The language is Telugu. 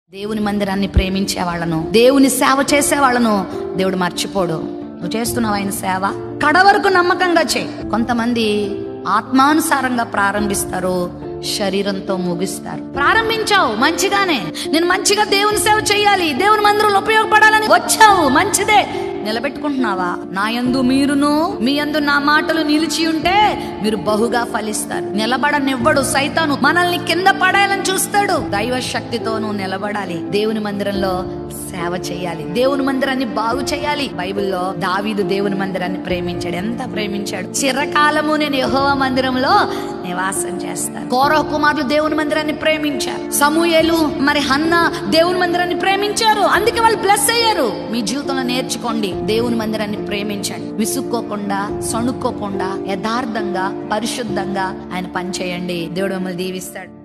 దేవుని మందిరాన్ని ప్రేమించే వాళ్ళను దేవుని సేవ చేసే వాళ్ళను దేవుడు మర్చిపోడు నువ్వు చేస్తున్నావు ఆయన సేవ కడ వరకు నమ్మకంగా చేయి కొంతమంది ఆత్మానుసారంగా ప్రారంభిస్తారు శరీరంతో ముగిస్తారు ప్రారంభించావు మంచిగానే నేను మంచిగా దేవుని సేవ చేయాలి దేవుని మందిరంలో ఉపయోగపడాలని వచ్చావు మంచిదే నిలబెట్టుకుంటున్నావా నా యందు మీరును మీ యందు నా మాటలు నిలిచి ఉంటే మీరు బహుగా ఫలిస్తారు నిలబడనివ్వడు సైతాను మనల్ని కింద పడేయాలని చూస్తాడు దైవ శక్తితో నువ్వు నిలబడాలి దేవుని మందిరంలో సేవ చేయాలి దేవుని మందిరాన్ని బాగు చేయాలి బైబిల్లో దావీదు దేవుని మందిరాన్ని ప్రేమించాడు ఎంత ప్రేమించాడు చిరకాలము నేను యెహోవా మందిరంలో నివాసం చేస్తాను కౌరవ కుమారులు దేవుని మందిరాన్ని ప్రేమించారు సమూయేలు మరి హన్న దేవుని మందిరాన్ని ప్రేమించారు అందుకే వాళ్ళు ప్లస్ అయ్యారు మీ జీవితంలో నేర్చుకోండి దేవుని మందిరాన్ని ప్రేమించండి విసుక్కోకుండా సణుక్కోకుండా యథార్థంగా పరిశుద్ధంగా ఆయన పనిచేయండి దేవుడు మిమ్మల్ని దీవిస్తాడు